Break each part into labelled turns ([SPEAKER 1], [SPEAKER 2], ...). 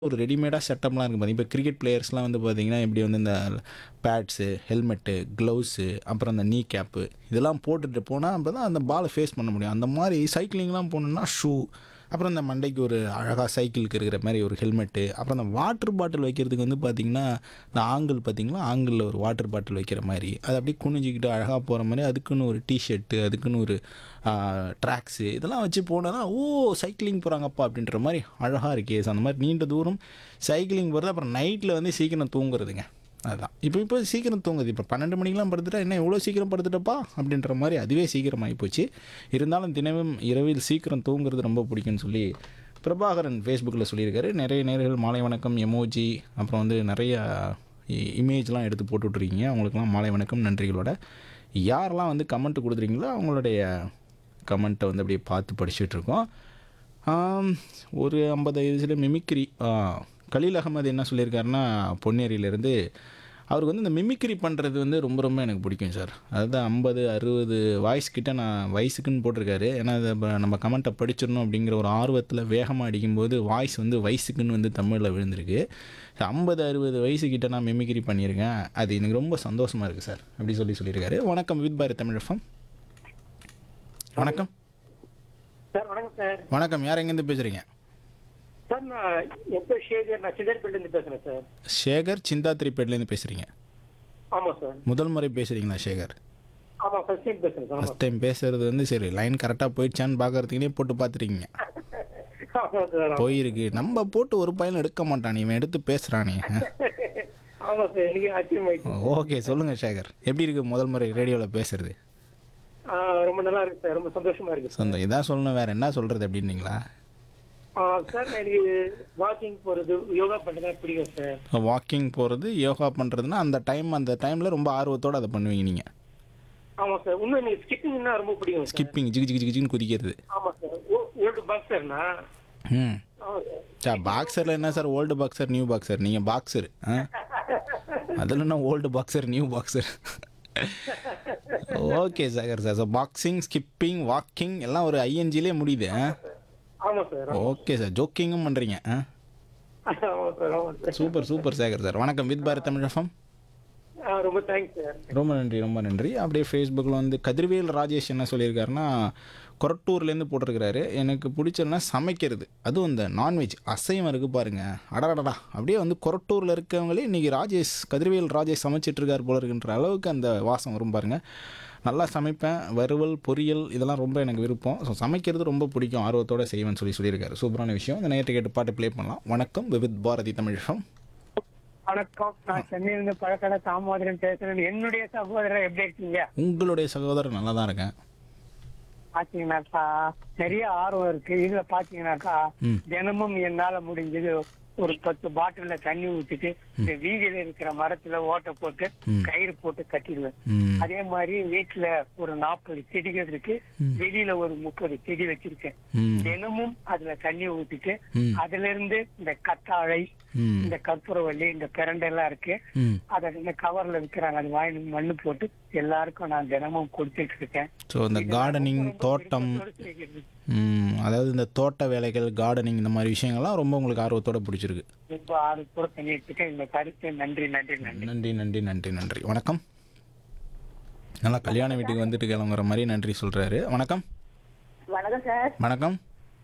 [SPEAKER 1] ஒரு ரெடிமேடாக செட்டப்லாம் இருக்குது பார்த்தீங்க இப்போ கிரிக்கெட் பிளேயர்ஸ்லாம் வந்து பார்த்தீங்கன்னா இப்படி வந்து இந்த பேட்ஸு ஹெல்மெட்டு க்ளவுஸு அப்புறம் அந்த நீ கேப்பு இதெல்லாம் போட்டுட்டு போனால் அப்போ தான் அந்த பாலை ஃபேஸ் பண்ண முடியும் அந்த மாதிரி சைக்கிளிங்லாம் போகணுன்னா ஷூ அப்புறம் இந்த மண்டைக்கு ஒரு அழகாக சைக்கிளுக்கு இருக்கிற மாதிரி ஒரு ஹெல்மெட்டு அப்புறம் அந்த வாட்டர் பாட்டில் வைக்கிறதுக்கு வந்து பார்த்திங்கன்னா இந்த ஆங்கிள் பார்த்திங்களா ஆங்கிளில் ஒரு வாட்டர் பாட்டில் வைக்கிற மாதிரி அது அப்படியே குனிஞ்சிக்கிட்டு அழகாக போகிற மாதிரி அதுக்குன்னு ஒரு டிஷர்ட்டு அதுக்குன்னு ஒரு ட்ராக்ஸு இதெல்லாம் வச்சு போனால் தான் ஓ சைக்கிளிங் போகிறாங்கப்பா அப்படின்ற மாதிரி அழகாக இருக்கே So, அந்த மாதிரி நீண்ட தூரம் சைக்கிளிங் போகிறது அப்புறம் நைட்டில் வந்து சீக்கிரம் தூங்குறதுங்க அதுதான் இப்போ இப்போ சீக்கிரம் தூங்குது இப்போ பன்னெண்டு மணிக்கெலாம் படுத்துட்டா என்ன இவ்வளோ சீக்கிரம் படுத்துட்டப்பா அப்படின்ற மாதிரி அதுவே சீக்கிரம் ஆகிப்போச்சு இருந்தாலும் தினமும் இரவில் சீக்கிரம் தூங்குறது ரொம்ப பிடிக்கும்னு சொல்லி பிரபாகரன் ஃபேஸ்புக்கில் சொல்லியிருக்காரு நிறைய நேர்கள் மாலை வணக்கம் எமோஜி அப்புறம் வந்து நிறைய இ- இமேஜ்லாம் எடுத்து போட்டுட்ருக்கீங்க அவங்களுக்குலாம் மாலை வணக்கம் நன்றிகளோட யாரெல்லாம் வந்து கமெண்ட் கொடுக்குறீங்களோ அவங்களுடைய கமெண்ட்டை வந்து அப்படியே பார்த்து படிச்சுட்டு இருக்கோம் ஆம், ஒரு ஐம்பது வயசில் மிமிக்ரி ஆ, கலீல் அகமது என்ன சொல்லியிருக்காருன்னா பொன்னேரியிலேருந்து அவருக்கு வந்து இந்த மிமிக்ரி பண்ணுறது வந்து ரொம்ப ரொம்ப எனக்கு பிடிக்கும் சார் அதுதான் ஐம்பது அறுபது வாய்ஸ் கிட்ட நான் வயசுக்குன்னு போட்டிருக்காரு ஏன்னா அதை இப்ப நம்ம கமெண்ட்டை படிச்சிடணும் அப்படிங்கிற ஒரு ஆர்வத்தில் வேகமாக அடிக்கும்போது வாய்ஸ் வந்து வயசுக்குன்னு வந்து தமிழில் விழுந்திருக்கு ஐம்பது அறுபது வயசு கிட்ட நான் மிமிக்ரி பண்ணியிருக்கேன் அது எனக்கு ரொம்ப சந்தோஷமாக இருக்குது சார் அப்படி சொல்லி சொல்லியிருக்காரு வணக்கம் வித் பாரத் தமிழகம் வணக்கம்
[SPEAKER 2] சார் வணக்கம் சார்
[SPEAKER 1] வணக்கம் யார் எங்கேருந்து பேசுகிறீங்க
[SPEAKER 2] சார் நான் என் பேர் சேகர் நான் சிதர்பேட்ல இருந்து பேசுறேன் சார்
[SPEAKER 1] சேகர் சிந்தாத்திரிப்பேட்லேருந்து பேசுகிறீங்க
[SPEAKER 2] ஆமா சார்
[SPEAKER 1] முதல் முறை பேசுகிறீங்களா சேகர்
[SPEAKER 2] ஆமா ஃபர்ஸ்ட் டைம் பேசுறேன் சார் ஆமா
[SPEAKER 1] ஃபஸ்ட் டைம் பேசுறது வந்து சரி லைன் கரெக்டாக போயிடுச்சான்னு பார்க்கறதுக்குனே போட்டு பார்த்துருக்கீங்க
[SPEAKER 2] ஆமா சார்
[SPEAKER 1] போயிருக்கு நம்ம போட்டு ஒரு பையன் எடுக்க மாட்டான் இவன் எடுத்து பேசுகிறானே
[SPEAKER 2] ஆமா சார் எனக்கு ஆச்சரியமாயிடுச்சு
[SPEAKER 1] ஓகே சொல்லுங்கள் சேகர் எப்படி இருக்கு முதல் முறை ரேடியோவில் பேசுறது
[SPEAKER 2] ஆ, ரொம்ப நல்லா இருக்கு சார் ரொம்ப சந்தோஷமா இருக்கு
[SPEAKER 1] சொந்த இதான் சொல்லணும் வேறு என்ன சொல்கிறது அப்படின்னீங்களா
[SPEAKER 2] ஆ, சார் எனக்கு வாக்கிங் போறது யோகா பண்றது பிடிக்கும் சார்
[SPEAKER 1] வாக்கிங் போகிறது யோகா பண்ணுறதுன்னா அந்த டைம் அந்த டைமில் ரொம்ப ஆர்வத்தோடு அதை பண்ணுவீங்க நீங்கள்
[SPEAKER 2] ஆமா சார் இன்னும் எனக்கு ஸ்கிப்பிங்னா ரொம்ப பிடிக்கும் சார்
[SPEAKER 1] ஸ்கிப்பிங் ஜிகு ஜிகு ஜிகுன்னு குதிக்கிறது
[SPEAKER 2] ஆமா சார் ஓல்டு பாக்ஸர்னா
[SPEAKER 1] ம்
[SPEAKER 2] ஆமா சார்
[SPEAKER 1] சார் பாக்ஸரில் என்ன sir old boxer new boxer நீங்கள் பாக்ஸர் ஆ அதில் என்ன old boxer new boxer okay Sagar sir so boxing skipping walking எல்லாம் ஒரு ஐஎன்ஜிலே முடியுது ஆ
[SPEAKER 2] ஆமா சார்
[SPEAKER 1] ஓகே சார் ஜோக்கிங்கும் பண்ணுறீங்க ஆ
[SPEAKER 2] ஆமா சார் ஆமா sir
[SPEAKER 1] super super Sekar sir வணக்கம் வித் பாரத் தமிழ் எஃப்எம்
[SPEAKER 2] ஆ, ரொம்ப தேங்க்ஸ் சார்
[SPEAKER 1] ரொம்ப நன்றி ரொம்ப நன்றி அப்படியே ஃபேஸ்புக்கில் வந்து கதிர்வேல் ராஜேஷ் என்ன சொல்லியிருக்காருன்னா கொரட்டூர்லேருந்து போட்டிருக்கிறாரு எனக்கு பிடிச்சதுன்னா சமைக்கிறது அதுவும் இந்த நான்வெஜ் அசைவம் இருக்குது பாருங்க அடடடா அப்படியே வந்து கொரட்டூரில் இருக்கவங்களே இன்றைக்கி ராஜேஷ் கதிர்வேல் ராஜேஷ் சமைச்சிட்டு இருக்கார் போல இருக்குன்ற அளவுக்கு அந்த வாசம் வரும் பாருங்க நல்லா சமைப்பேன் வறுவல் பொரியல் இதெல்லாம் ரொம்ப எனக்கு விருப்பம் ஸோ சமைக்கிறது ரொம்ப பிடிக்கும் ஆர்வத்தோட செய்வேன்னு சொல்லி சொல்லியிருக்காரு சூப்பரான விஷயம் இந்த நேற்று கேட்டு பாட்டு ப்ளே பண்ணலாம் வணக்கம் விவித் பாரதி தமிழகம்
[SPEAKER 2] வணக்கம் நான் சென்னையிலிருந்து பழக்கடை தாமோதரன் பேசுறேன் என்னுடைய சகோதரர் எப்படி இருக்கீங்க
[SPEAKER 1] உங்களுடைய சகோதரர் நல்லா தான் இருக்கேன்
[SPEAKER 2] பாத்தீங்கன்னாக்கா நிறைய ஆர்வம் இருக்கு இதுல பாத்தீங்கன்னாக்கா
[SPEAKER 1] ம்.
[SPEAKER 2] தினமும் என்னால முடிஞ்சது ஒரு பத்து பாட்டில்ல தண்ணி ஊத்திட்டு இந்த வீதியில இருக்கிற மரத்துல ஓட்டை போட்டு
[SPEAKER 1] ம்.
[SPEAKER 2] கயிறு போட்டு கட்டிடுவேன்
[SPEAKER 1] ம்
[SPEAKER 2] அதே மாதிரி வீட்டுல ஒரு நாற்பது செடிகள் இருக்கு வெளியில ஒரு முப்பது செடி வச்சிருக்கேன்
[SPEAKER 1] ம்
[SPEAKER 2] தினமும் அதுல தண்ணி ஊத்திட்டு
[SPEAKER 1] ம்.
[SPEAKER 2] அதுல இருந்து இந்த கத்தாழை
[SPEAKER 1] ம்
[SPEAKER 2] இந்த கற்பூரவள்ளி இந்த பிரண்டை எல்லாம் இருக்கு
[SPEAKER 1] ம்
[SPEAKER 2] அத இந்த கவர்ல விக்கிறாங்க அது வாங்கி மண்ணு போட்டு எல்லாருக்கும் நான் தினமும் கொடுத்துட்டு இருக்கேன்
[SPEAKER 1] ஸோ இந்த கார்டனிங் தோட்டம்
[SPEAKER 2] விருப்பத்தோடு செய்கிறது.
[SPEAKER 1] ம், அதாவது இந்த தோட்ட வேலைகள் கார்டனிங் இந்த மாதிரி விஷயங்கள்லாம் ரொம்ப உங்களுக்கு ஆர்வத்தோட பிடிச்சிருக்கு
[SPEAKER 2] ரொம்ப ஆர்வத்தோட பண்ணிட்டு இருக்கேன் இந்த கருத்து நன்றி நன்றி நன்றி
[SPEAKER 1] நன்றி நன்றி நன்றி நன்றி வணக்கம் நல்லா கல்யாண வீட்டுக்கு வந்துட்டு கிளம்புற மாதிரி நன்றி சொல்கிறாரு வணக்கம்
[SPEAKER 3] வணக்கம் சார்
[SPEAKER 1] வணக்கம்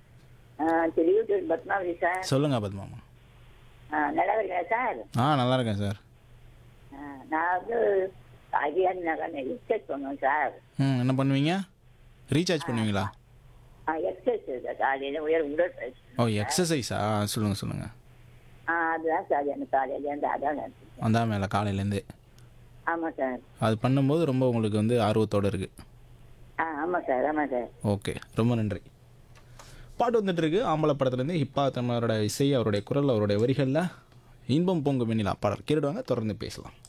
[SPEAKER 3] தெரியும் பத்மாவதி சார்
[SPEAKER 1] சொல்லுங்கள் பத்மாமா
[SPEAKER 3] ஆ, நல்லா இருக்கீங்களா சார்
[SPEAKER 1] ஆ நல்லா இருக்கேன் சார்
[SPEAKER 3] ஆ, நான் வந்து அரியான் நகர் எக்ஸசைஸ் பண்ணுவேன் சார்
[SPEAKER 1] ம் என்ன பண்ணுவீங்க ரீசார்ஜ் பண்ணுவீங்களா
[SPEAKER 3] எக்ஸசைஸ் காலையில் உயர் உடற்பயிற்சி
[SPEAKER 1] ஓ எக்ஸசைஸா சொல்லுங்கள் சொல்லுங்கள்
[SPEAKER 3] ஆ அதுதான் சார் எனக்கு காலையிலேருந்து அதான் நினைச்சேன்
[SPEAKER 1] அதான் மேலே காலையிலேருந்து
[SPEAKER 3] ஆமாம் சார்
[SPEAKER 1] அது பண்ணும்போது ரொம்ப உங்களுக்கு வந்து ஆர்வத்தோடு இருக்குது
[SPEAKER 3] ஆ ஆமாம் சார் ஆமாம் சார்
[SPEAKER 1] ஓகே ரொம்ப நன்றி பாட்டு வந்துட்டு இருக்கு ஆம்பளை படத்துலேருந்து ஹிப்பா தமிழரோட இசை அவருடைய குரல் அவருடைய வரிகளில் இன்பம் பொங்கு வெண்ணிலா பாடல் கேட்டுடுவாங்க தொடர்ந்து பேசலாம்